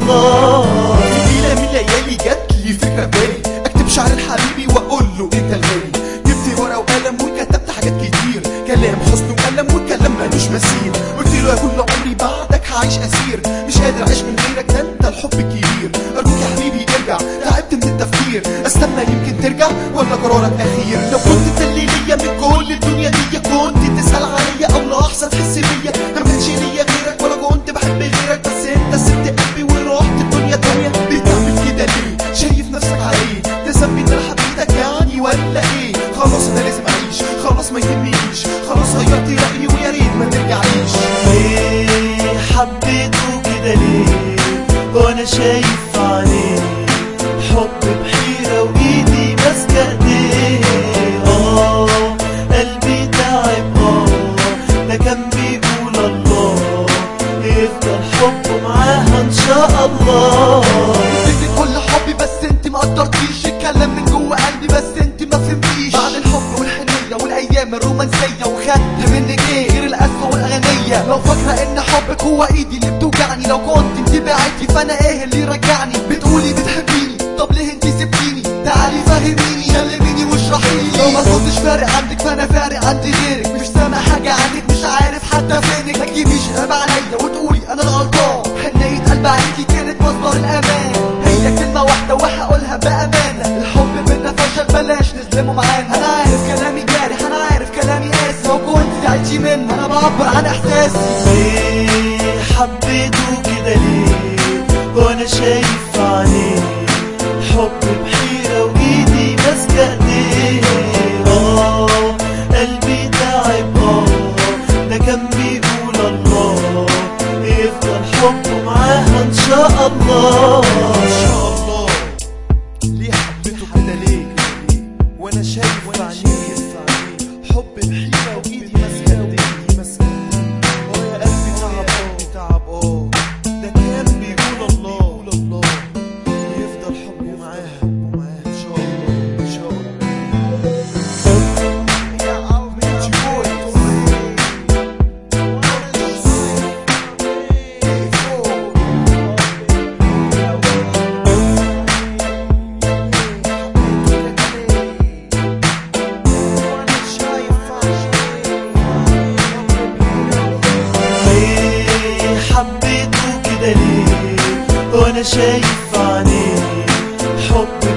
الله في ليلة من الليالي جات لي فكرة في بالي اكتب شعر لحبيبي واقول له انت الغالي جبت ورقة وقلم وكتبت حاجات كتير كلام حزن وألم والكلام ملوش مثيل قلت له يا كل عمري بعدك هعيش اسير مش قادر اعيش من غيرك ده انت الحب الكبير ارجوك يا حبيبي ارجع تعبت من التفكير استنى يمكن ترجع ولا قرارك اخير لو كنت تلي ليا من كل الدنيا دي كنت تسأل عليا او لحظة تحس بيا انا ما كانش ليا غيرك ولا كنت بحب غيرك بس انت سبت قلبي ورحت الدنيا تانية بتعمل كده ليه شايف نفسك عليه ده ذنبي ان انا حبيتك يعني ولا ايه خلاص انا لازم اعيش خلاص ما يهمنيش خلاص غيرت رأيي ويا ريت ما ترجعليش ليه حبيته كده ليه وانا شايف عليه حب بحيرة وايدي ماسكة ايديه اه قلبي تعب اه ده كان بيقول الله يفضل حبه معاها ان شاء الله اديتك كل حبي بس انت ما قدرتيش الكلام من جوه قلبي بس انت ما فهمتيش بعد الحب والحنيه والايام الرومانسيه وخدت منك ايه غير الاسفه والاغنيه لو فاكره ان حبك هو ايدي اللي بتوجعني لو كنت انت بعدتي فانا ايه اللي رجعني بتقولي بتحبيني طب ليه انت سبتيني تعالي فهميني كلميني واشرحيلي لو ما كنتش فارق عندك فانا فارق عندي غيرك مش سامع حاجه عنك مش عارف حتى فينك ما تجيبيش العيب عليا وتقولي انا الغلطان حنيه قلب عليكي كانت مصدر الامان هي كلمة واحدة وهقولها بأمانة الحب بينا فشل بلاش نظلمه معانا أنا عارف كلامي جارح أنا عارف كلامي قاسي لو كنت تعيشي منه أنا بعبر عن إحساسي ليه حبيته كده ليه وانا شايف عليه حب بحيرة وايدي ماسكة ايديه اه قلبي تعب اه ده كان بيقول الله يفضل حبه معاها ان شاء الله ان شاء الله ليه حبيته كده ليه وانا شايف عينيه حب بحيرة وايدي ماسكة ايديه ماسكة اه يا قلبي تعب قلبي تعب اه ده كان بيقول الله الله ويفضل حبه معاها ان شاء الله ان شاء الله ليه حبيته كده ليه وانا شايف عليه حب